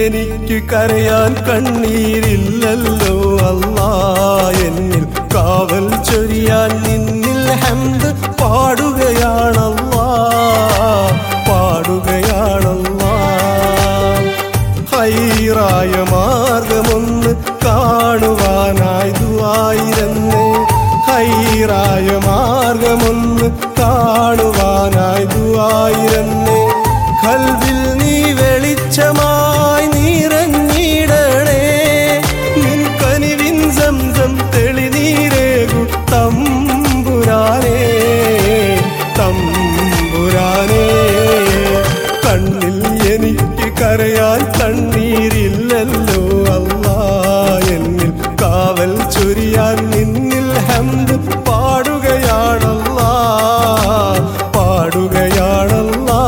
എനിക്ക് കരയാൻ കണ്ണീരില്ലല്ലോ അല്ലാ എന്നിൽ കാവൽ ചൊരിയാൻ നിന്നിൽ ഹംദ് പാടുകയാണല്ലാ പാടുകയാണല്ലാ ഹൈറായ മാർഗമൊന്ന് കാണുവാനായി ദുആയിരുന്നേ ഹൈറായ മാർഗമൊന്ന് കാണുവാനായി ദുആയിരുന്നേ കൽവിൽ നീ വെളിച്ചമായി നിറഞ്ഞിടണേ നിൻ കനിവിൻ സംസം തെളിനീരേകു തമ്പുരാനേ തമ്പുരാനേ കണ്ണിൽ എനിക്ക് കരയാൻ കണ്ണീരില്ലല്ലോ അല്ലാ എന്നിൽ കാവൽ ചൊരിയാൻ നിന്നിൽ ഹംദ് പാടുകയാണല്ലാ പാടുകയാണല്ലാ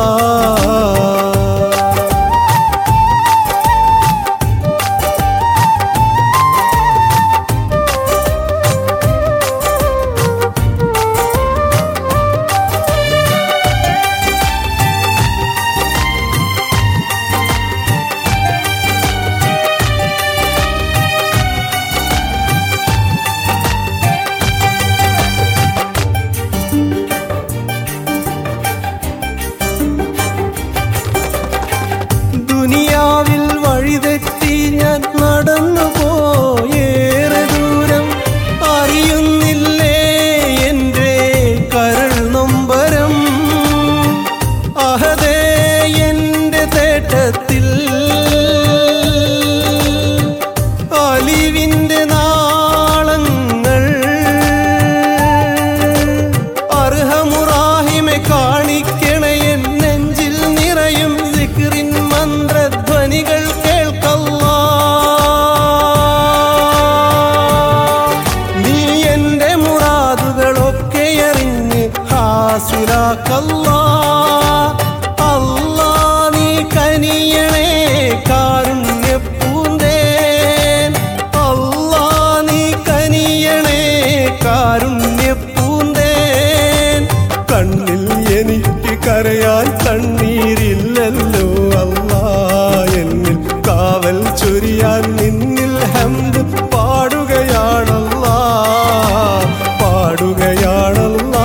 ദുനിയാവിൽ വഴിതെറ്റി ഞാൻ നടന്നു പോയേറെ ദൂരം അറിയുന്നില്ലേ എൻ്റെ കരൾ നൊമ്പരം അഹദേ എൻ്റെ തേട്ടത്തിൽ അലിവിൻ്റെ നാളങ്ങൾ അർഹമുറാഹിമെ കാണിക്കണേ എൻ നെഞ്ചിൽ നിറയും സിക്റിൻ മന്ത്രധ്വനികൾ കേൾക്കല്ലാ നീ എന്റെ മുറാദുകളൊക്കെ അറിഞ്ഞ് ഹാസുരാക്കല്ലാ അല്ലാ നീ കനിയണേ കാരുണ്യ പൂന്തേൻ അല്ലാ നീ കനിയണേ കാരുണ്യ പൂന്തേൻ കണ്ണിൽ എനിക്ക് കരയാൻ കണ്ണീരില്ലല്ലോ അല്ലാ എന്നിൽ കാവൽ ചൊരിയാൻ നിന്നിൽ ഹംദ് പാടുകയാണല്ലാ പാടുകയാണല്ലാ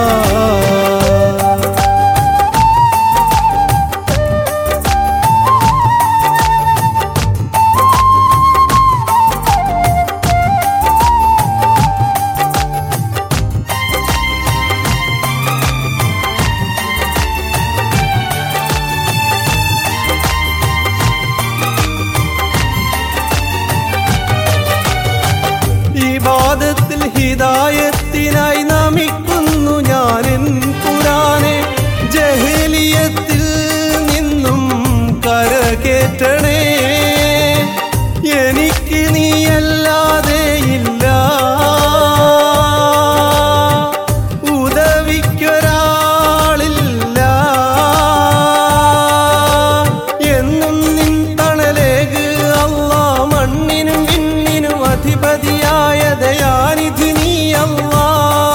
ഈ വാദത്തിൽ ഹിതായത്തിനായി നമിക്കുന്നു ഞാനെൻ പുരാനെ ജഹലിയത്തിൽ നിന്നും കരകേറ്റണേ എനിക്ക് നീയല്ലാതെ ഇല്ല ഉദവിക്കൊരാളില്ല എന്നും നിൻ തണലേക് അല്ലാ മണ്ണിനും വിണ്ണിനും അധിപതിയായ ദയാനിധി നീ അല്ലാ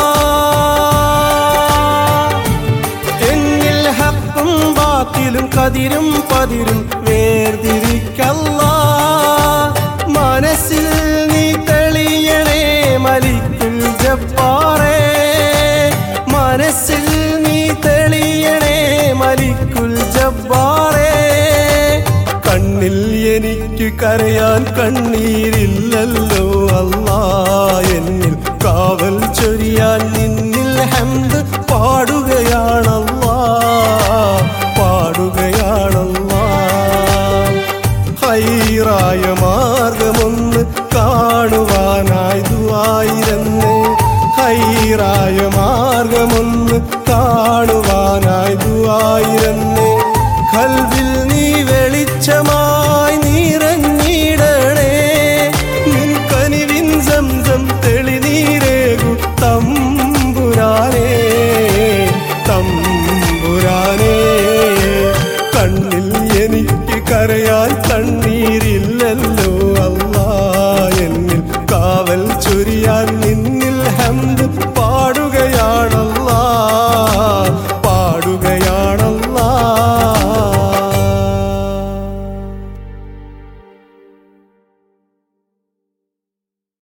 എന്നിൽ ഹക്കും ബാത്തിലും കതിരും പതിരും വേർതിരിക്കല്ല മനസ്സിൽ നീ തെളിയണേ മലിക്കുൽ ജപ്പാറേ മനസ്സിൽ നീ തെളിയണേ മലിക്കുൽ ജബ്ബാറേ കണ്ണിൽ എനിക്ക് കരയാൻ കണ്ണീരില്ലല്ലോ അല്ലാ എന്നിൽ കാവൽ ചൊരിയാൻ നിന്നിൽ ഹംദ് പാടുകയാണല്ലാ പാടുകയാണല്ലാ ഹൈറായ മാർഗമൊന്ന് കാണുവാനായി ദുആയിരുന്നേ ഹൈറായ മാർഗമൊന്ന് കാണുവാനായി ദുആയിരുന്നേ കൽവിൽ